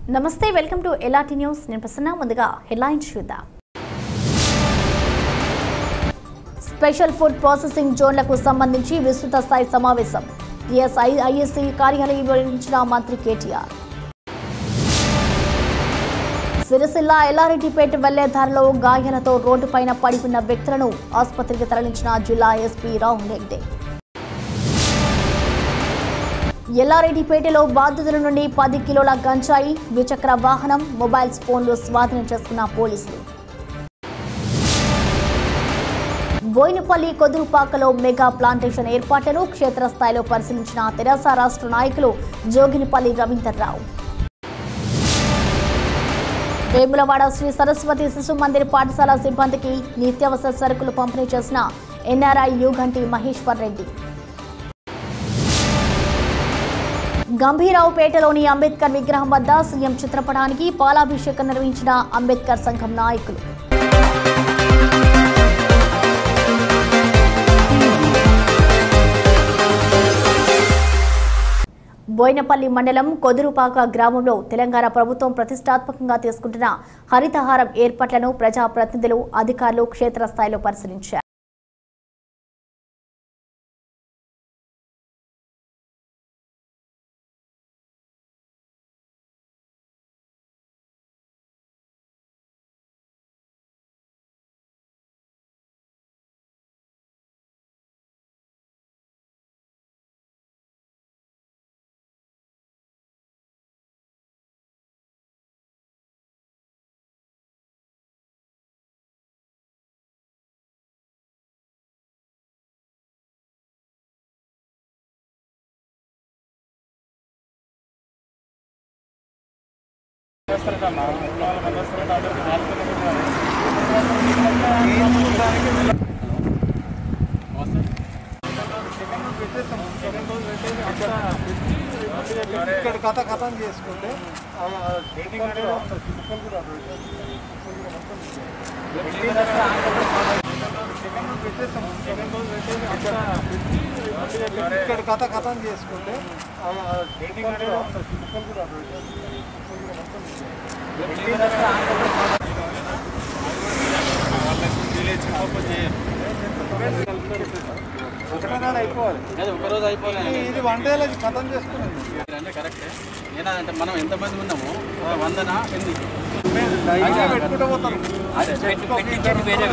నమస్తే welcome to ఎలాటి news నేను ప్రసన్న ముందుగా హెడ్లైన్స్ చూద్దాం స్పెషల్ ఫుడ్ ప్రాసెసింగ్ జోన్లకు సంబంధించి విస్తృత స్థాయి సమావేశం టిఎస్ఐ ఐఎస్సీ కార్యాలయం నిర్వహించిన మంత్రి కేటీఆర్ సిరిసిల్ల ఎల్లారెడ్డిపేట వెళ్లే దారిలో గాయాలతో రోడ్డుపైన పడి ఉన్న వ్యక్తులను ఆసుపత్రికి తరలించిన జిల్లా ఎస్పీ రాహుల్ హెగ్డే ఎల్లారెడ్డిపేటలో బాధితుల నుండి పది కిలోల గంజాయి ద్విచక్ర వాహనం మొబైల్స్ ఫోన్లు స్వాధీనం చేసుకున్న పోలీసులు బోయినపల్లి కొదురుపాకలో మెగా ప్లాంటేషన్ ఏర్పాట్లను క్షేత్రస్థాయిలో పరిశీలించిన తెరాస రాష్ట్ర నాయకులు జోగినిపల్లి రవీందర్రావు వేములవాడ శ్రీ సరస్వతి శిశు మందిర్ పాఠశాల సిబ్బందికి నిత్యావసర సరుకులు పంపిణీ చేసిన ఎన్ఆర్ఐ యుగంటి మహేశ్వర్ రెడ్డి గంభీరావుపేటలోని అంబేద్కర్ విగ్రహం వద్ద సీఎం చిత్రపటానికి పాలాభిషేకం నిర్వహించిన అంబేద్కర్ సంఘం నాయకులు బోయినపల్లి మండలం కొదురుపాక గ్రామంలో తెలంగాణ ప్రభుత్వం ప్రతిష్టాత్మకంగా తీసుకుంటున్న హరితహారం ఏర్పాట్లను ప్రజాప్రతినిధులు అధికారులు క్షేత్రస్థాయిలో పరిశీలించారు ఇక్కడ కథ కథం చేసుకుంటే ఆ, కుక్కలు కూడా వస్తాయి. కుక్కలు కూడా వస్తాయి. పెట్టేస్తాం. ఇక్కడ కథ కథం చేసుకుంటే ఆ, కుక్కలు కూడా వస్తాయి. కుక్కలు కూడా వస్తాయి. ఒకటేనాడు అయిపోవాలి అదే ఒకరోజు అయిపోలేదు ఇది- ఇది వన్ డేలో కథం చేసుకున్నాం అంటే కరెక్టే ఏనాదంటే మనం ఎంతమంది ఉన్నాము ఒక వందన ఎన్ని డైలీ పెట్టుకుంటూ పోతారు అదే చెట్టు పెట్టించేది వేరే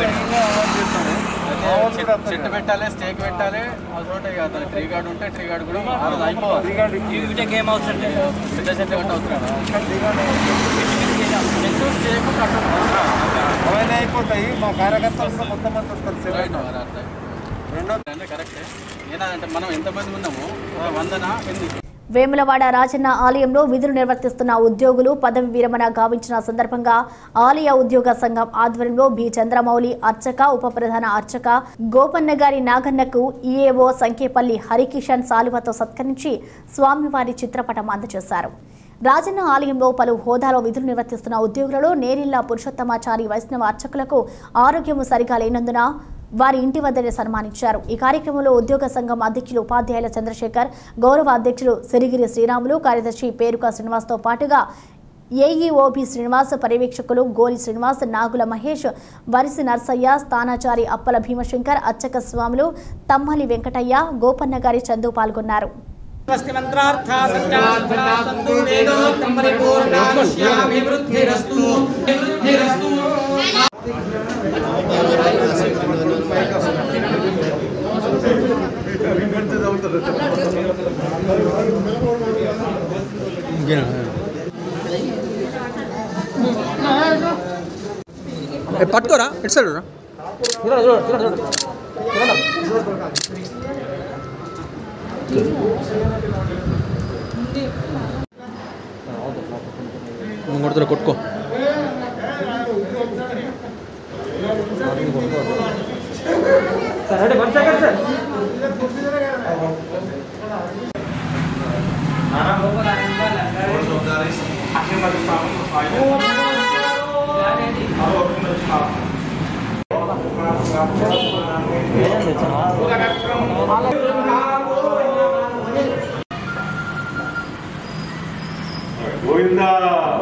చెట్టు పెట్టాలి స్టేక్ పెట్టాలి ఆ చోట ఇక అతను ట్రీ గార్డ్ ఉంటే ట్రీ గార్డ్ కూడా ఆ రోజు అయిపోవాలి వీటికి ఏం అవసరం లేదు పెద్ద చెట్టు ఒకటి అవసరం చెట్టు స్టేక్ కట్టడం అవన్నీ అయిపోతాయి మా కార్యకర్తలు కూడా మొత్తం మంది వస్తారు సెలవు రైట్ మరి అర్థం రెండో అంటే కరెక్టే ఏనాదంటే మనం ఎంతమంది ఉన్నాము ఒక వందన ఎన్ని వేములవాడ రాజన్న ఆలయంలో విధులు నిర్వర్తిస్తున్న ఉద్యోగులు పదవి విరమణ గావించిన సందర్భంగా ఆలయ ఉద్యోగ సంఘం ఆధ్వర్యంలో బి చంద్రమౌళి అర్చక ఉప ప్రధాన అర్చక గోపన్న గారి నాగన్నకు ఈఏఓ సంఖ్యపల్లి హరికిషన్ సాలువతో సత్కరించి స్వామివారి చిత్రపటం అందజేశారు రాజన్న ఆలయంలో పలు హోదాలో విధులు నిర్వర్తిస్తున్న ఉద్యోగులలో నేరిల్ల పురుషోత్తమాచారి వైష్ణవ అర్చకులకు ఆరోగ్యము సరిగా లేనందున వారి ఇంటి వద్దనే సన్మానించారు ఈ కార్యక్రమంలో ఉద్యోగ సంఘం అధ్యక్షులు ఉపాధ్యాయుల చంద్రశేఖర్ గౌరవ అధ్యక్షులు సిరిగిరి శ్రీరాములు కార్యదర్శి పేరుక శ్రీనివాస్తో పాటుగా ఏఈఓబి శ్రీనివాస్ పర్యవేక్షకులు గోలి శ్రీనివాస్ నాగుల మహేష్ వరిసి నర్సయ్య స్థానాచారి అప్పల భీమశంకర్ అచ్చక స్వాములు తమ్మలి వెంకటయ్య గోపన్న గారి చందు పాల్గొన్నారు స్వస్తి మంత్రార్థా సత్యార్థా సంతు వేదోక్తం పరిపూర్ణాశ్యాభివృద్ధిరస్తు వృద్ధిరస్తు పట్టుకోరా ఇటు సైడ్ రా కొడుతురా కొట్టుకో గోవిందా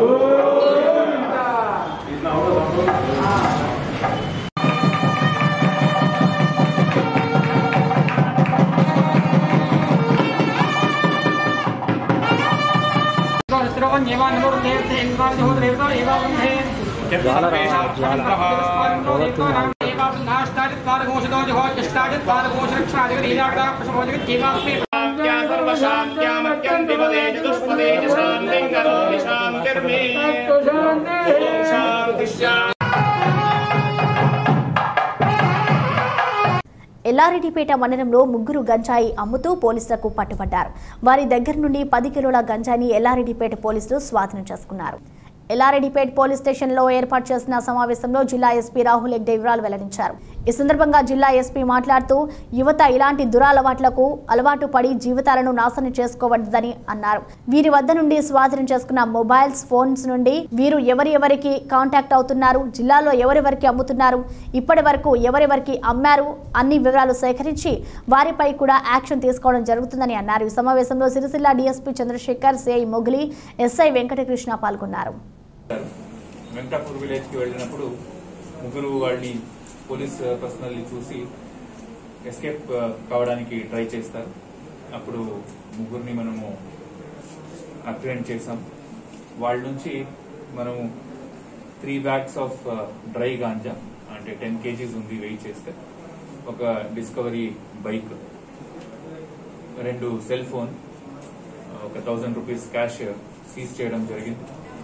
ఎల్లారెడ్డిపేట మండలంలో ముగ్గురు గంజాయి అమ్ముతూ పోలీసులకు పట్టుబడ్డారు వారి దగ్గర నుండి పది కిలోల గంజాయిని ఎల్లారెడ్డిపేట పోలీసులు స్వాధీనం చేసుకున్నారు ఎల్లారెడ్డిపేట పోలీస్ స్టేషన్లో ఏర్పాటు చేసిన సమావేశంలో జిల్లా ఎస్పీ రాహుల్ హెగ్డే వివరాలు వెల్లడించారు ఈ సందర్భంగా జిల్లా ఎస్పీ మాట్లాడుతూ యువత ఇలాంటి దురలవాట్లకు అలవాటు పడి జీవితాలను నాశనం చేసుకోవద్దని అన్నారు వీరి వద్ద నుండి స్వాధీనం చేసుకున్న మొబైల్స్ ఫోన్స్ నుండి వీరు ఎవరి ఎవరికి కాంటాక్ట్ అవుతున్నారు జిల్లాలో ఎవరెవరికి అమ్ముతున్నారు ఇప్పటి వరకు ఎవరెవరికి అమ్మారు అన్ని వివరాలు సేకరించి వారిపై కూడా యాక్షన్ తీసుకోవడం జరుగుతుందని అన్నారు ఈ సమావేశంలో Sircilla DSP Chandrashekar CI Mogili SI Venkatakrishna పాల్గొన్నారు వెంకటాపూర్ విలేజ్కి వెళ్ళినప్పుడు ముగ్గురు వాళ్ళని పోలీస్ పర్సనల్ని చూసి ఎస్కేప్ కావడానికి ట్రై చేస్తారు అప్పుడు ముగ్గురిని మనము అప్రిహెండ్ చేసాం వాళ్ళ నుంచి మనము three bags of dry ganja అంటే టెన్ కేజీస్ ఉంది వెయిట్ చేస్తే ఒక డిస్కవరీ బైక్ రెండు సెల్ ఫోన్ ఒక థౌజండ్ రూపీస్ క్యాష్ సీజ్ చేయడం జరిగింది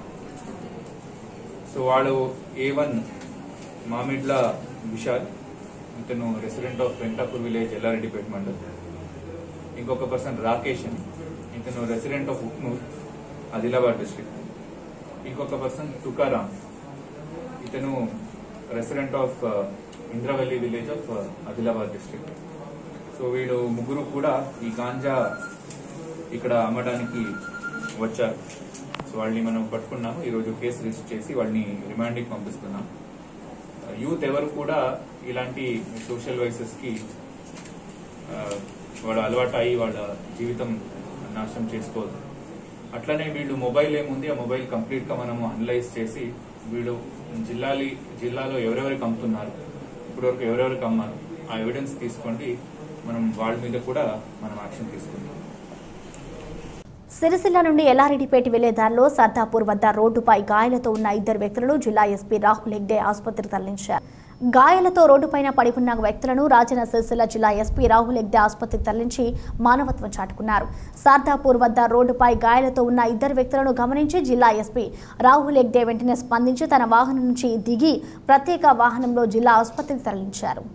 సో వాడు ఏ వన్ మామిడ్ల విశాల్ ఇతను resident of Venkatapur village Yellareddypet mandal ఇంకొక పర్సన్ రాకేష్ అని ఇతను resident of Uknoor Adilabad district ఇంకొక పర్సన్ తుకారాం ఇతను resident of Indravelli village of Adilabad district so వీళ్ళు ముగ్గురు కూడా ఈ గాంజా ఇక్కడ అమ్మడానికి వచ్చారు సో వాళ్ళని మనం పట్టుకున్నాము ఈరోజు కేసు రిజిస్టర్ చేసి వాళ్ళని రిమాండ్కి పంపిస్తున్నాం యూత్ ఎవరు కూడా ఇలాంటి సోషల్ వైసెస్ కి ఆ, వాళ్ళు అలవాటు అయ్యి వాళ్ళ జీవితం నాశనం చేసుకోవద్దు అట్లనే వీళ్ళు మొబైల్ ఏముంది ఆ మొబైల్ కంప్లీట్ గా మనము అనలైజ్ చేసి వీళ్ళు జిల్లాలి జిల్లాలో ఎవరెవరికి అమ్ముతున్నారు ఇప్పటివరకు ఎవరెవరికి అమ్మారు ఆ ఎవిడెన్స్ తీసుకోండి మనం వాళ్ళ మీద కూడా మనం యాక్షన్ తీసుకుంటాం సిరిసిల్ల నుండి ఎల్లారెడ్డిపేట వెళ్లే దారిలో సర్దాపూర్ వద్ద రోడ్డుపై గాయాలతో ఉన్న ఇద్దరు వ్యక్తులను జిల్లా ఎస్పీ రాహుల్ హెగ్డే ఆసుపత్రికి తరలించారు గాయాలతో రోడ్డుపైన పడి ఉన్న వ్యక్తులను రాజన్న సిరిసిల్ల జిల్లా ఎస్పీ రాహుల్ హెగ్డే ఆసుపత్రికి తరలించి మానవత్వం చాటుకున్నారు సార్దాపూర్ వద్ద రోడ్డుపై గాయాలతో ఉన్న ఇద్దరు వ్యక్తులను గమనించి జిల్లా ఎస్పీ రాహుల్ హెగ్డే వెంటనే స్పందించి తన వాహనం నుంచి దిగి ప్రత్యేక వాహనంలో జిల్లా ఆసుపత్రికి తరలించారు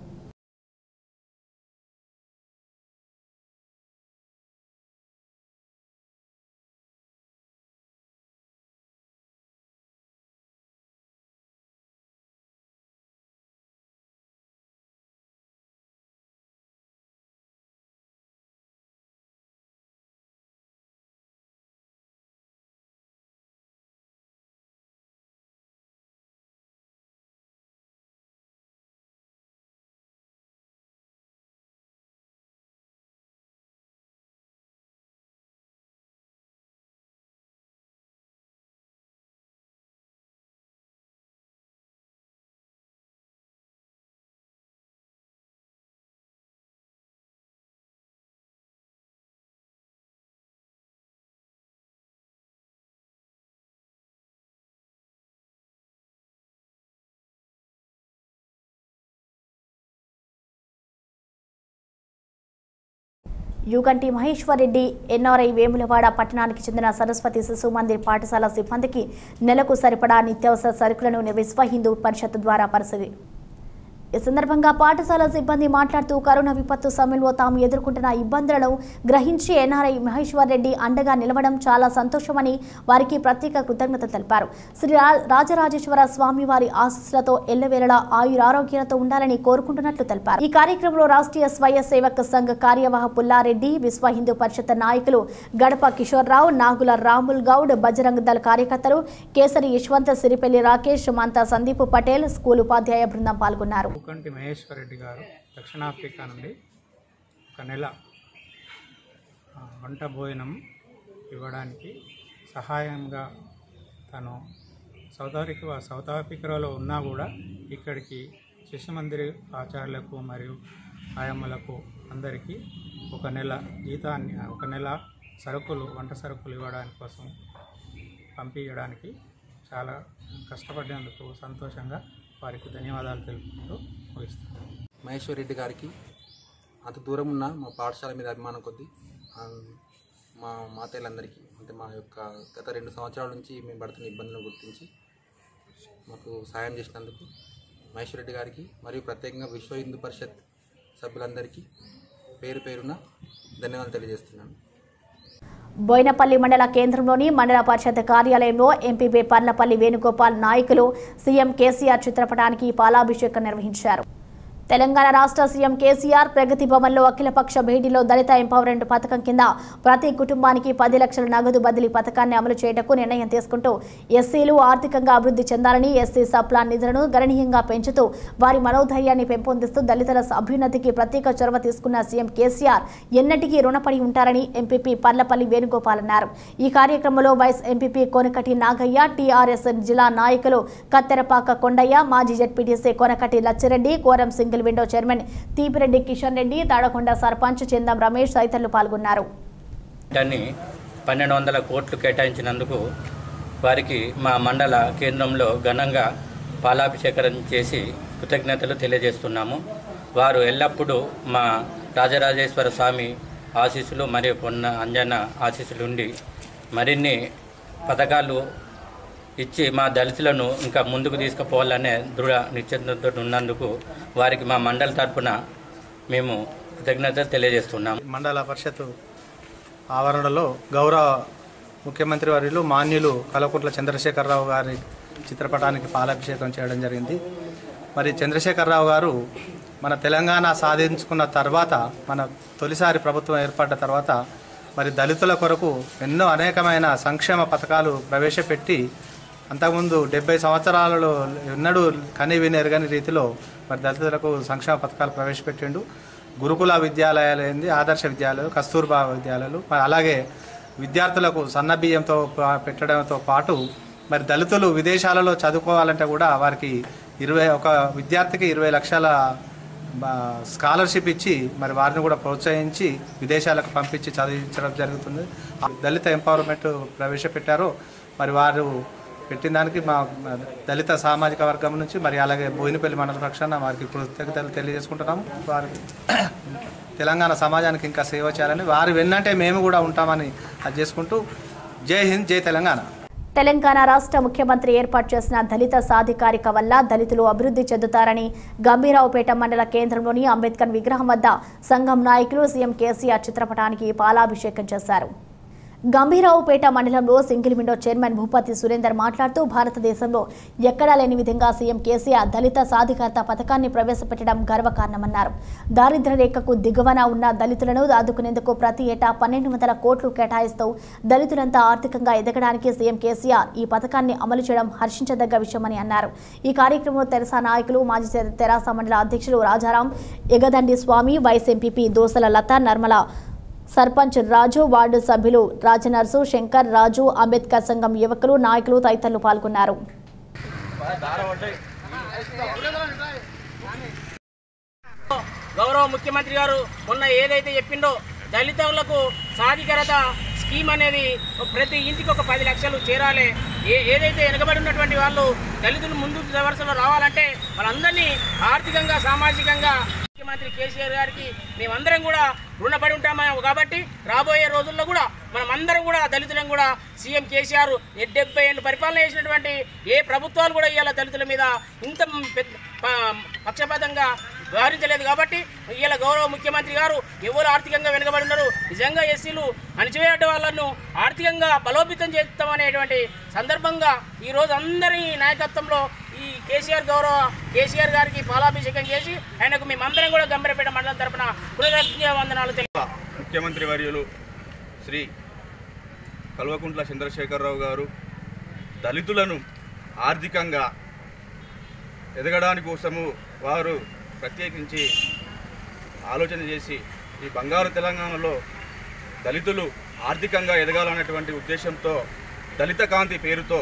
యుగంటి మహేశ్వర్ రెడ్డి ఎన్ఆర్ఐ వేములవాడ పట్టణానికి చెందిన సరస్వతి శిశు మందిర్ పాఠశాల సిబ్బందికి నెలకు సరిపడా నిత్యావసర సరుకులను విశ్వ హిందూ పరిషత్ ద్వారా పరిశీలి ఈ సందర్భంగా పాఠశాల సిబ్బంది మాట్లాడుతూ కరోనా విపత్తు సమయంలో తాము ఎదుర్కొంటున్న ఇబ్బందులను గ్రహించి ఎన్ఆర్ఐ మహేశ్వర్ రెడ్డి అండగా నిలవడం చాలా సంతోషమని వారికి ప్రత్యేక కృతజ్ఞతలు తెలిపారు శ్రీ రా- రాజరాజేశ్వర స్వామి వారి ఆశీస్సులతో ఎల్లవేళలా ఆయురారోగ్యాలతో ఉండాలని కోరుకుంటున్నట్లు తెలిపారు ఈ కార్యక్రమంలో రాష్ట్రీయ స్వయ సేవక సంఘ కార్యవాహ పుల్లారెడ్డి విశ్వ హిందూ పరిషత్ నాయకులు గడప కిషోర్రావు నాగుల రాముల్ గౌడ్ బజరంగ్ దళ కార్యకర్తలు కేసరి యశ్వంత్ సిరిపెల్లి రాకేష్ మంతా సందీప్ పటేల్ స్కూల్ ఉపాధ్యాయ బృందం పాల్గొన్నారు ముకంటి మహేశ్వర్ రెడ్డి గారు దక్షిణాఫ్రికా నుండి ఒక నెల ఆ, వంట భోజనం ఇవ్వడానికి సహాయంగా తను సౌత్ ఆఫ్రికా సౌత్ ఆఫ్రికాలో ఉన్నా కూడా ఇక్కడికి శిశు మందిర్ ఆచార్యులకు మరియు ఆయమ్మలకు అందరికీ ఒక నెల జీతాన్ని ఒక నెల సరుకులు వంట సరుకులు ఇవ్వడానికి కోసం పంపించడానికి చాలా కష్టపడేందుకు సంతోషంగా వారికి ధన్యవాదాలు తెలుపుకుంటూ ముగిస్తాను మహేశ్వర్ రెడ్డి గారికి అంత దూరం ఉన్న మా పాఠశాల మీద అభిమానం కొద్దీ ఆ, మా మాతయ్యలందరికీ అంటే మా యొక్క గత రెండు సంవత్సరాల నుంచి మేము పడుతున్న ఇబ్బందులను గుర్తించి మాకు సాయం చేసినందుకు మహేశ్వర్ రెడ్డి గారికి మరియు ప్రత్యేకంగా విశ్వ హిందూ పరిషత్ సభ్యులందరికీ పేరు పేరున ధన్యవాదాలు తెలియజేస్తున్నాను బోయినపల్లి మండల కేంద్రంలోని మండల పరిషత్ కార్యాలయంలో ఎంపీపీ పర్లపల్లి వేణుగోపాల్ నాయకులు సీఎం కేసీఆర్ చిత్రపటానికి పాలాభిషేకం నిర్వహించారు తెలంగాణ రాష్ట్ర సీఎం కేసీఆర్ ప్రగతి భవన్లో అఖిలపక్ష భేటీలో దళిత ఎంపవర్మెంట్ పథకం కింద ప్రతి కుటుంబానికి పది లక్షల నగదు బదిలీ పథకాన్ని అమలు చేయటకు నిర్ణయం తీసుకుంటూ ఎస్సీలు ఆర్థికంగా అభివృద్ధి చెందాలని ఎస్సీ సప్లాన్ నిధులను గణనీయంగా పెంచుతూ వారి మనోధైర్యాన్ని పెంపొందిస్తూ దళితుల అభ్యున్నతికి ప్రత్యేక చొరవ తీసుకున్న సీఎం కేసీఆర్ ఎన్నటికీ రుణపడి ఉంటారని ఎంపీపీ పర్లపల్లి వేణుగోపాల్ అన్నారు ఈ కార్యక్రమంలో vice MPP Konakati Nagaiah TRS జిల్లా నాయకులు కత్తెరపాక కొండయ్య మాజీ ZPTC Konakati Lachhireddy Koram single window chairman Teepireddy Kishan Reddy Thadakonda sarpanch Chindam Ramesh తదితరులు పాల్గొన్నారు దాన్ని పన్నెండు వందల కోట్లు కేటాయించినందుకు వారికి మా మండల కేంద్రంలో ఘనంగా పాలాభిషేకరం చేసి కృతజ్ఞతలు తెలియజేస్తున్నాము వారు ఎల్లప్పుడూ మా రాజరాజేశ్వర స్వామి ఆశీస్సులు మరియు పొన్న అంజన్న ఆశీస్సులు ఉండి మరిన్ని పథకాలు ఇచ్చి మా దళితులను ఇంకా ముందుకు తీసుకుపోవాలనే దృఢ నిశ్చయంతో ఉన్నందుకు వారికి మా మండలి తరపున మేము కృతజ్ఞతలు తెలియజేస్తున్నాము మండల పరిషత్ ఆవరణలో గౌరవ ముఖ్యమంత్రి వర్యులు మాన్యులు కలకుంట్ల చంద్రశేఖరరావు గారి చిత్రపటానికి పాలాభిషేకం చేయడం జరిగింది మరి చంద్రశేఖరరావు గారు మన తెలంగాణ సాధించుకున్న తర్వాత మన తొలిసారి ప్రభుత్వం ఏర్పడ్డ తర్వాత మరి దళితుల కొరకు ఎన్నో అనేకమైన సంక్షేమ పథకాలు ప్రవేశపెట్టి అంతకుముందు డెబ్బై సంవత్సరాలలో ఎన్నడూ కని విని ఎరగని రీతిలో మరి దళితులకు సంక్షేమ పథకాలు ప్రవేశపెట్టిండు గురుకుల విద్యాలయాలు ఏంది ఆదర్శ విద్యాలయాలు కస్తూర్బా విద్యాలయాలు మరి అలాగే విద్యార్థులకు సన్న బియ్యంతో పా- పెట్టడంతో పాటు మరి దళితులు విదేశాలలో చదువుకోవాలంటే కూడా వారికి ఇరవై ఒక విద్యార్థికి ఇరవై లక్షల బా- స్కాలర్షిప్ ఇచ్చి మరి వారిని కూడా ప్రోత్సహించి విదేశాలకు పంపించి చదివించడం జరుగుతుంది దళిత ఎంపవర్మెంట్ ప్రవేశపెట్టారో మరి వారు పెట్టిన దానికి మా మా దళిత సామాజిక వర్గం నుంచి మరి అలాగే బోయినపల్లి మండల పక్షాన వారికి కృతజ్ఞతలు తెలియజేసుకుంటున్నాము వారి తెలంగాణ సమాజానికి ఇంకా సేవ చేయాలని వారి వెన్నంటే మేము కూడా ఉంటామని అది చేసుకుంటూ జై హింద్ జై తెలంగాణ తెలంగాణ రాష్ట్ర ముఖ్యమంత్రి ఏర్పాటు చేసిన దళిత సాధికారిక వల్ల దళితులు అభివృద్ధి చెందుతారని గంభీరావుపేట మండల కేంద్రంలోని అంబేద్కర్ విగ్రహం వద్ద సంఘం నాయకులు సీఎం కేసీఆర్ చిత్రపటానికి పాలాభిషేకం చేశారు గంభీరావుపేట మండలంలో single window chairman Bhupathi Surender మాట్లాడుతూ భారతదేశంలో ఎక్కడా లేని విధంగా సీఎం కేసీఆర్ దళిత సాధికారత పథకాన్ని ప్రవేశపెట్టడం గర్వకారణమన్నారు దారిద్ర్య రేఖకు దిగువన ఉన్న దళితులను ఆదుకునేందుకు ప్రతి ఏటా పన్నెండు వందల కోట్లు కేటాయిస్తూ దళితులంతా ఆర్థికంగా ఎదగడానికి సీఎం కేసీఆర్ ఈ పథకాన్ని అమలు చేయడం హర్షించదగ్గ విషయమని అన్నారు ఈ కార్యక్రమంలో తెరసా నాయకులు మాజీ తెరాస మండల అధ్యక్షులు Rajaram Egadandi Swamy vice MPP Dosala Latha Narmala sarpanch Raju ward సభ్యులు రాజనర్సు శంకర్ రాజు అంబేద్కర్ సంఘం యువకులు నాయకులు తదితరులు పాల్గొన్నారు గౌరవ ముఖ్యమంత్రి గారు మొన్న ఏదైతే చెప్పిండో దళితులకు సాధికారత స్కీమ్ అనేది ప్రతి ఇంటికి ఒక పది లక్షలు చేరాలి ఏ ఏదైతే వెనుకబడి ఉన్నటువంటి వాళ్ళు దళితులు ముందు వరుసలో రావాలంటే వాళ్ళందరినీ ఆర్థికంగా సామాజికంగా ముఖ్యమంత్రి కేసీఆర్ గారికి మేమందరం కూడా రుణపడి ఉంటాము కాబట్టి రాబోయే రోజుల్లో కూడా మనం అందరం కూడా దళితులను కూడా సీఎం కేసీఆర్ డెబ్బై ఏళ్ళు పరిపాలన చేసినటువంటి ఏ ప్రభుత్వాలు కూడా ఇవాళ దళితుల మీద ఇంత పెద్ద ప- పక్షపాతంగా వ్యవహరించలేదు కాబట్టి ఇవాళ గౌరవ ముఖ్యమంత్రి గారు ఎవరు ఆర్థికంగా వెనుకబడి ఉన్నారు నిజంగా ఎస్సీలు అణచివేయట వాళ్ళను ఆర్థికంగా బలోపేతం చేస్తామనేటువంటి సందర్భంగా ఈ రోజు అందరి నాయకత్వంలో ఈ కేసీఆర్ గౌరవ కేసీఆర్ గారికి పాలాభిషేకం చేసి ఆయనకు మేమందరం కూడా గంభీరపేట మండలం తరపున కృతజ్ఞ వందనాలు తెలియ ముఖ్యమంత్రి వర్యులు శ్రీ కల్వకుంట్ల చంద్రశేఖరరావు గారు దళితులను ఆర్థికంగా ఎదగడానికి కోసము వారు ప్రత్యేకించి ఆలోచన చేసి ఈ బంగారు తెలంగాణలో దళితులు ఆర్థికంగా ఎదగాలనేటువంటి ఉద్దేశంతో దళిత కాంతి పేరుతో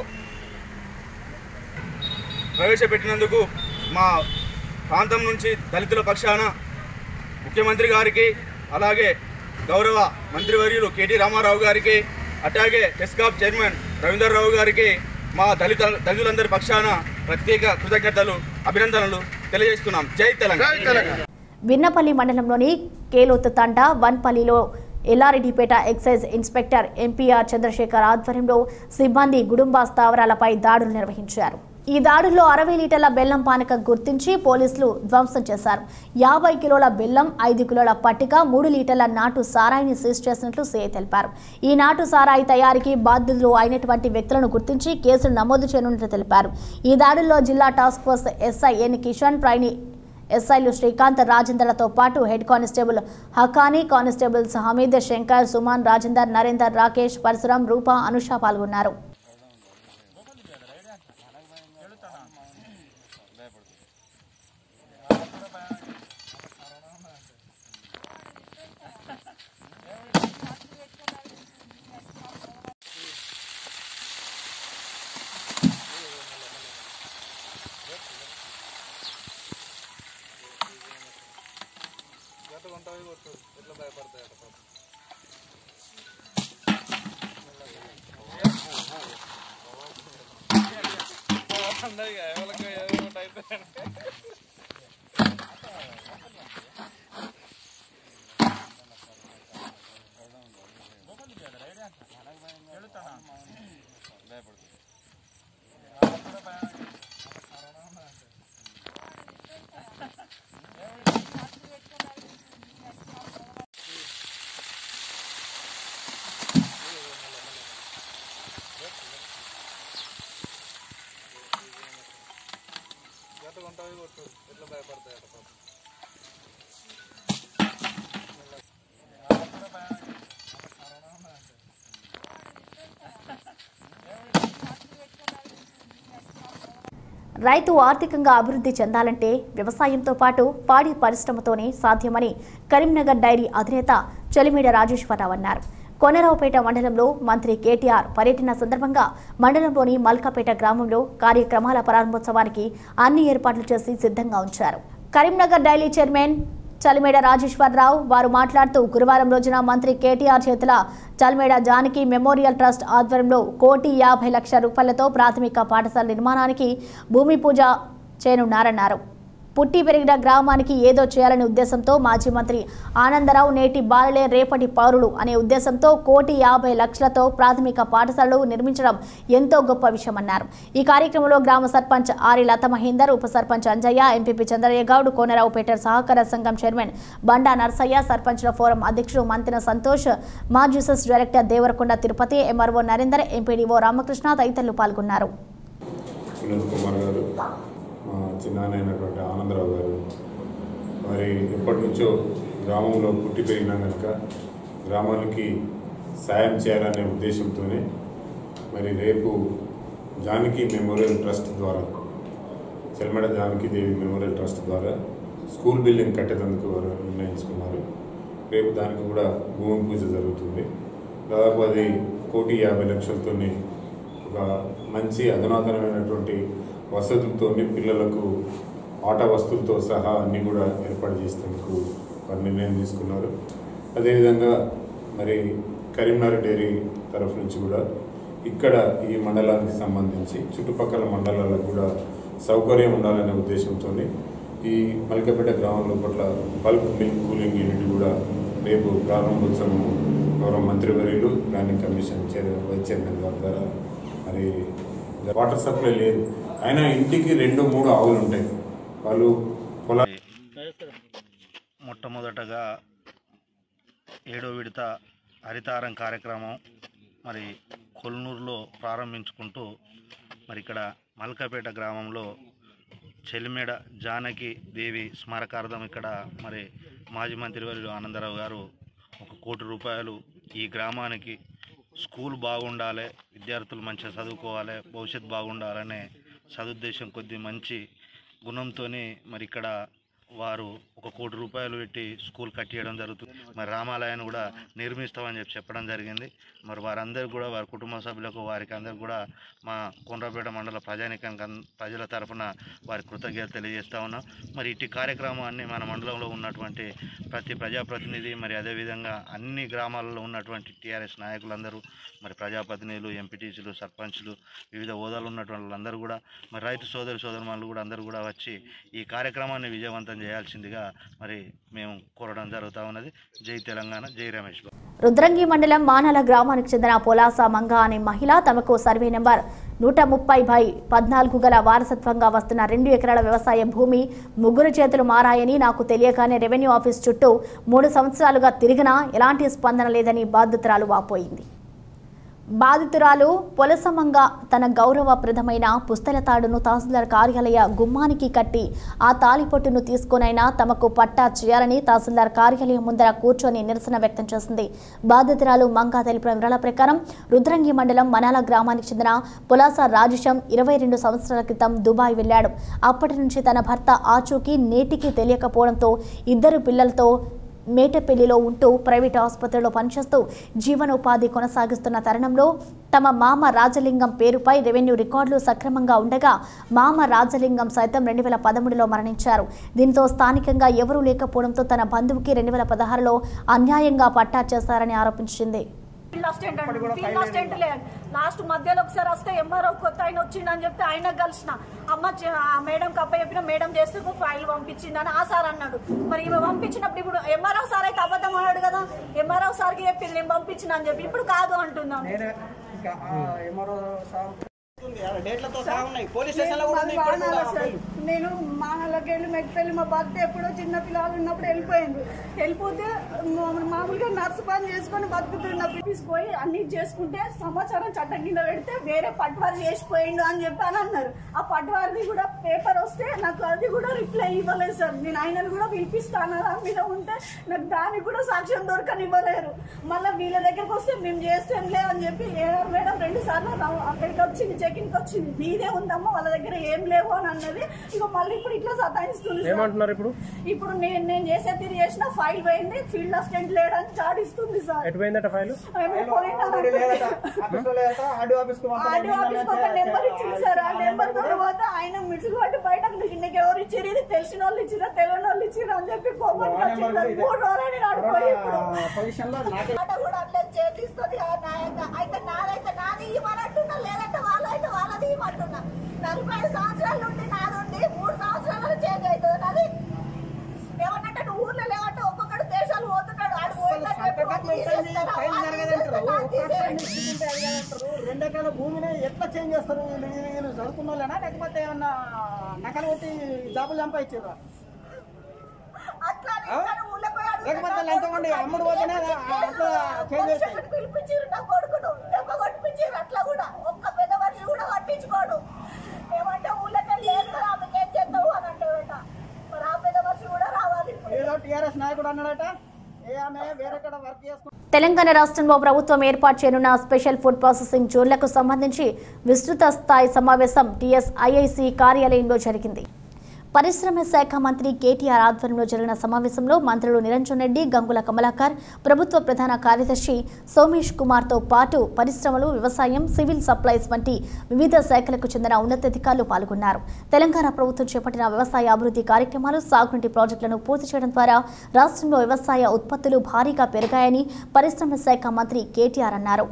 ప్రవేశపెట్టినందుకు మా ప్రాంతం నుంచి దళితుల పక్షాన ముఖ్యమంత్రి గారికి అలాగే గౌరవ మంత్రివర్యులు కేటీ రామారావు గారికి అట్లాగే టెస్కాప్ చైర్మన్ రవీందర్రావు గారికి మా దళిత దళితులందరి పక్షాన ప్రత్యేక కృతజ్ఞతలు అభినందనలు తెలియజేస్తున్నాం జై తెలంగాణ విన్నపల్లి మండలంలోని కేలోతు తండా వన్పల్లిలో Yellareddypet excise inspector MPR Chandrashekar ఆధ్వర్యంలో సిబ్బంది గుడుంబా స్థావరాలపై దాడులు నిర్వహించారు ఈ దాడుల్లో అరవై లీటర్ల బెల్లం పానక గుర్తించి పోలీసులు ధ్వంసం చేశారు యాభై కిలోల బెల్లం ఐదు కిలోల పట్టిక మూడు లీటర్ల నాటు సారాయిని సీజ్ చేసినట్లు సీఐ తెలిపారు ఈ నాటు సారాయి తయారీకి బాధ్యులు అయినటువంటి వ్యక్తులను గుర్తించి కేసులు నమోదు చేయనున్నట్లు తెలిపారు ఈ దాడుల్లో జిల్లా task force SI N Kishan ప్రైని ఎస్ఐలు శ్రీకాంత్ రాజేందర్లతో పాటు హెడ్ కానిస్టేబుల్ హకానీ కానిస్టేబుల్స్ హమీద్ శంకర్ సుమాన్ రాజేందర్ నరేందర్ రాకేష్ పరశురాం రూప అనుష పాల్గొన్నారు రైతు ఆర్థికంగా అభివృద్ధి చెందాలంటే వ్యవసాయంతో పాటు పాడి పరిశ్రమతోనే సాధ్యమని కరీంనగర్ డైరీ అధినేత చెలిమీడ రాజేశ్వరరావు అన్నారు కొనరావుపేట మండలంలో మంత్రి కేటీఆర్ పర్యటన సందర్భంగా మండలంలోని మల్కాపేట గ్రామంలో కార్యక్రమాల ప్రారంభోత్సవానికి అన్ని ఏర్పాట్లు చేసి సిద్ధంగా ఉంచారు కరీంనగర్ డైరీ చైర్మన్ చలిమేడ రాజేశ్వరరావు వారు మాట్లాడుతూ గురువారం రోజున మంత్రి కేటీఆర్ చేతుల చలిమేడ జానకి మెమోరియల్ ట్రస్ట్ ఆధ్వర్యంలో కోటి యాభై లక్షల రూపాయలతో ప్రాథమిక పాఠశాల నిర్మాణానికి భూమి పూజ చేయనున్నారన్నారు పుట్టి పెరిగిన గ్రామానికి ఏదో చేయాలనే ఉద్దేశంతో మాజీ మంత్రి ఆనందరావు నేటి బాలలే రేపటి పౌరులు అనే ఉద్దేశంతో కోటి యాభై లక్షలతో ప్రాథమిక పాఠశాలలు నిర్మించడం ఎంతో గొప్ప విషయమన్నారు ఈ కార్యక్రమంలో గ్రామ సర్పంచ్ ఆరి లత మహేందర్ ఉప సర్పంచ్ అంజయ్య ఎంపీపీ చంద్రయ్య గౌడ్ కోనరావుపేట సహకార సంఘం చైర్మన్ బండా నర్సయ్య సర్పంచ్ల ఫోరం అధ్యక్షుడు మంతిన సంతోష్ మా juices director Devarakonda Tirupati MRO Narender MPDO Ramakrishna తదితరులు పాల్గొన్నారు వినోద్ కుమార్ గారు మా చిన్నానైనటువంటి ఆనందరావు గారు మరి ఎప్పటి నుంచో గ్రామంలో పుట్టి పెరిగినా కనుక గ్రామానికి సాయం చేయాలనే ఉద్దేశంతోనే మరి రేపు జానకి మెమోరియల్ ట్రస్ట్ ద్వారా చెల్మెడ జానకి దేవి మెమోరియల్ ట్రస్ట్ ద్వారా స్కూల్ బిల్డింగ్ కట్టేందుకు వారు నిర్ణయించుకున్నారు రేపు దానికి కూడా భూమి పూజ జరుగుతుంది దాదాపు అది కోటి యాభై లక్షలతోని ఒక మంచి అధునాతనమైనటువంటి వసతులతో పిల్లలకు ఆట వస్తువులతో సహా అన్నీ కూడా ఏర్పాటు చేసేందుకు వారు నిర్ణయం తీసుకున్నారు అదేవిధంగా మరి కరీంనగర్ డైరీ తరఫు నుంచి కూడా ఇక్కడ ఈ మండలానికి సంబంధించి చుట్టుపక్కల మండలాలకు కూడా సౌకర్యం ఉండాలనే ఉద్దేశంతో ఈ మల్కపేట గ్రామం పట్ల బల్క్ మిల్క్ కూలింగ్ యూనిట్ కూడా రేపు ప్రారంభోత్సవం గౌరవ మంత్రివర్యులు planning commission chair vice chairman గారి ద్వారా మరి వాటర్ సప్లై లేదు అయినా ఇంటికి రెండు మూడు ఆవులు ఉంటాయి వాళ్ళు పొలా మొట్టమొదటగా ఏడో విడత హరితారం కార్యక్రమం మరి కొల్నూరులో ప్రారంభించుకుంటూ మరి ఇక్కడ మల్కపేట గ్రామంలో చెలిమేడ జానకి దేవి స్మారకార్థం ఇక్కడ మరి మాజీ మంత్రివర్యులు ఆనందరావు గారు ఒక కోటి రూపాయలు ఈ గ్రామానికి స్కూల్ బాగుండాలి విద్యార్థులు మంచిగా చదువుకోవాలి భవిష్యత్తు బాగుండాలనే సదుద్దేశం కొద్ది మంచి గుణంతో మరి ఇక్కడ వారు ఒక ఒక కోటి రూపాయలు పెట్టి స్కూల్ కట్టియడం జరుగుతుంది మరి రామాలయాన్ని కూడా నిర్మిస్తామని చెప్పి చెప్పడం జరిగింది మరి వారందరికీ కూడా వారి కుటుంబ సభ్యులకు వారికి అందరికి కూడా మా కొండ్రపేట మండల ప్రజానికానికి అన్- ప్రజల తరఫున వారి కృతజ్ఞత తెలియజేస్తా ఉన్నాం మరి ఇట్టి కార్యక్రమాన్ని మన మండలంలో ఉన్నటువంటి ప్రతి ప్రజాప్రతినిధి మరి అదేవిధంగా అన్ని గ్రామాలలో ఉన్నటువంటి టీఆర్ఎస్ నాయకులందరూ మరి ప్రజాప్రతినిధులు ఎంపీటీసీలు సర్పంచ్లు వివిధ హోదాలు ఉన్నటువంటి వాళ్ళందరూ కూడా మరి రైతు సోదరి సోదరుమానులు కూడా అందరూ కూడా వచ్చి ఈ కార్యక్రమాన్ని విజయవంతం చేయాల్సిందిగా మరి మేము కోరడం జరుగుతూ ఉన్నది జై తెలంగాణ జై రమేష్ బాబు రుద్రంగి మండలం మానాల గ్రామానికి చెందిన పొలాస మంగ అనే మహిళ తమకు సర్వే నెంబర్ నూట ముప్పై బై పద్నాలుగు గల వారసత్వంగా వస్తున్న రెండు ఎకరాల వ్యవసాయ భూమి ముగ్గురు చేతులు మారాయని నాకు తెలియగానే రెవెన్యూ ఆఫీస్ చుట్టూ మూడు సంవత్సరాలుగా తిరిగినా ఎలాంటి స్పందన లేదని బాధితురాలు వాపోయింది బాధితురాలు పొలసమంగా తన గౌరవప్రదమైన పుస్తల తాడును తహసీల్దార్ కార్యాలయ గుమ్మానికి కట్టి ఆ తాలిపొట్టును తీసుకొనైనా తమకు పట్టా చేయాలని తహసీల్దార్ కార్యాలయం ముందర కూర్చొని నిరసన వ్యక్తం చేసింది బాధితురాలు మంగా తెలిపిన వివరాల ప్రకారం రుద్రంగి మండలం మనాల గ్రామానికి చెందిన పులాస రాజేశం ఇరవై రెండు సంవత్సరాల క్రితం దుబాయ్ వెళ్ళాడు అప్పటి నుంచి తన భర్త ఆచూకీ నేటికి తెలియకపోవడంతో ఇద్దరు పిల్లలతో మేటపల్లిలో ఉంటూ ప్రైవేట్ ఆసుపత్రిలో పనిచేస్తూ జీవనోపాధి కొనసాగిస్తున్న తరుణంలో తమ మామ రాజలింగం పేరుపై రెవెన్యూ రికార్డులు సక్రమంగా ఉండగా మామ రాజలింగం సైతం రెండు వేల పదమూడులో మరణించారు దీంతో స్థానికంగా ఎవరూ లేకపోవడంతో తన బంధువుకి రెండు వేల పదహారులో అన్యాయంగా పట్టా చేశారని ఆరోపించింది ఫీల్డ్ అసిస్టెంట్ అండి ఫీల్డ్ అసిస్టెంట్ లే లాస్ట్ మధ్యలో ఒకసారి వస్తే ఎంఆర్ఓ కొత్త ఆయన వచ్చిండని చెప్తే ఆయన కలిసిన అమ్మ చే- ఆ మేడం కప్ప చెప్పిన మేడం చేస్తే ఒక ఫైల్ పంపించిందని ఆ సార్ అన్నాడు మరి ఈమె పంపించినప్పుడు ఇప్పుడు ఎంఆర్ఓ సార్ అయితే అబద్ధం అన్నాడు కదా ఎంఆర్ఓ సార్కి చెప్పింది నేను పంపించిన అని చెప్పి ఇప్పుడు కాదు అంటున్నాం డేట్లతో సహా ఉన్నాయి పోలీస్ స్టేషన్ లో కూడా ఉన్నాయి మాది ఇప్పుడు వానాల కూడా. సార్. నేను మానలోకి వెళ్ళి మెట్పల్లి మా భర్త ఎప్పుడో చిన్న పిల్లలు ఉన్నప్పుడు వెళ్ళిపోయింది వెళ్ళిపోతే మా- మామూలుగా నర్సు పని చేసుకొని బతుకుతున్నప్పుడు తీసుకుపోయి అన్ని చేసుకుంటే సమాచారం చట్టం కింద పెడితే వేరే పట్వారి చేసిపోయిండు అని చెప్పి అని అన్నారు ఆ పట్వారిది కూడా పేపర్ వస్తే నాకు అది కూడా రిప్లై ఇవ్వలేదు సార్ నేను ఆయనను కూడా పిలిపిస్తాను దాని మీద ఉంటే నాకు దానికి కూడా సాక్ష్యం దొరకనివ్వలేరు మళ్ళీ వీళ్ళ దగ్గరకు వస్తే మేము చేస్తాంలే అని చెప్పి ఏఆర్ మేడం రెండు సార్లు రా- అక్కడికి వచ్చింది చెకింగ్ వచ్చింది మీదే ఉందమ్మా వాళ్ళ దగ్గర ఏం లేవు అని అన్నది ఇక మళ్ళీ ఇప్పుడు ఇట్లా సతాయిస్తుంది సార్. ఏమంటున్నారు ఇప్పుడు ఇప్పుడు నేను నేను చేసే తిరిగి చేసిన ఫైల్ పోయింది ఫీల్డ్ అసిస్టెంట్ లేడని చాటిస్తుంది సార్ ఎటు పోయిందట ఫైల్ ఏమో పోయిందని ఆల్రెడీ లేదట. ఆఫీస్లో లేదట, ఆర్డీఓ ఆఫీస్కి పంపండి. ఆర్డీ ఆఫీస్ ఒక నెంబర్ ఇచ్చింది సార్ ఆ నెంబర్ తర్వాత ఆయన మిడ్స్ పట్టి బయట నీకు ఎవరు ఇచ్చారు ఇది తెలిసిన వాళ్ళు ఇచ్చిరా తెలియని వాళ్ళు ఇచ్చిరా అని చెప్పి కోపం వచ్చింది మూడు రోజులు నడిపోయి ఇప్పుడు పొజిషన్ లో నాకే మాట కూడా అట్లే చేతిస్తుంది ఆ నాయంగా అయితే నాదైతే నాది ఇవ్వనంటున్నా లేదంటే వాళ్ళైతే వాళ్ళది ఇవ్వమంటున్నా నలభై ఐదు సంవత్సరాల నుండి నాది ఉండి మూడు సంవత్సరాలు చేంజ్ అవుతుంది నాది ఏమన్నట్టు నువ్వు ఊర్లో లేవంటే ఒక్కొక్కడు దేశాలు పోతున్నాడు ఆడు పోయిందని చెప్పి సంతకం వాళ్ళు ఉంటుంది, తీసేస్తారు. ఫైల్ వాళ్ళు జరగదంటారు. తీసేస్తారు, వాళ్ళు ఒక్క సైడ్ తీసేస్తారు. తీసుకుంటే అది కాదంటారు. రెండు ఎకరాల భూమిని ఎట్లా చేంజ్ చేస్తారు వీళ్ళు వీళ్ళు చదువుకున్న వాళ్ళేనా లేకపోతే ఏమన్నా నకలు కొట్టి జాబులు సంపాదించారు లేకపోతే లంచం ఉండి అమ్ముడు పోతేనే అట్లా చేంజ్ చేస్తాయి పిలిపించారు నా కొడుకును దెబ్బ కొట్టిపించారు అట్లా కూడా ఒక్క పెద్ద మనిషి కూడా పట్టించుకోడు ఏమంటే ఊళ్ళకి లేదు కదా ఆమెకి ఏం చేస్తావు అని అంటాడట మరి ఆ పెద్ద మనిషి కూడా రావాలి ఇప్పుడు. ఏదో టీఆర్ఎస్ నాయకుడు అన్నాడట ఏ ఆమె వేరే కడ వర్క్ చేసుకుంటే తెలంగాణ రాష్ట్రంలో ప్రభుత్వం ఏర్పాటు చేయనున్న స్పెషల్ ఫుడ్ ప్రాసెసింగ్ జోన్లకు సంబంధించి విస్తృత స్థాయి సమావేశం టీఎస్ఐఐసి కార్యాలయంలో జరిగింది పరిశ్రమ శాఖ మంత్రి కేటీఆర్ ఆధ్వర్యంలో జరిగిన సమావేశంలో మంత్రులు నిరంజన్ రెడ్డి గంగుల కమలాకర్ ప్రభుత్వ ప్రధాన కార్యదర్శి సోమేష్ కుమార్తో పాటు పరిశ్రమలు వ్యవసాయం సివిల్ సప్లైస్ వంటి వివిధ శాఖలకు చెందిన ఉన్నతాధికారులు పాల్గొన్నారు తెలంగాణ ప్రభుత్వం చేపట్టిన వ్యవసాయ అభివృద్ధి కార్యక్రమాలు సాగునీటి ప్రాజెక్టులను పూర్తి చేయడం ద్వారా రాష్ట్రంలో వ్యవసాయ ఉత్పత్తులు భారీగా పెరిగాయని పరిశ్రమ శాఖ మంత్రి కేటీఆర్ అన్నారు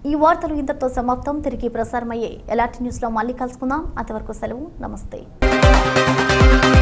ఈ వార్తలు ఇంతతో సమాప్తం తిరిగి ప్రసారమయ్యే ఎలాంటి న్యూస్లో మళ్ళీ కలుసుకుందాం అంతవరకు సెలవు నమస్తే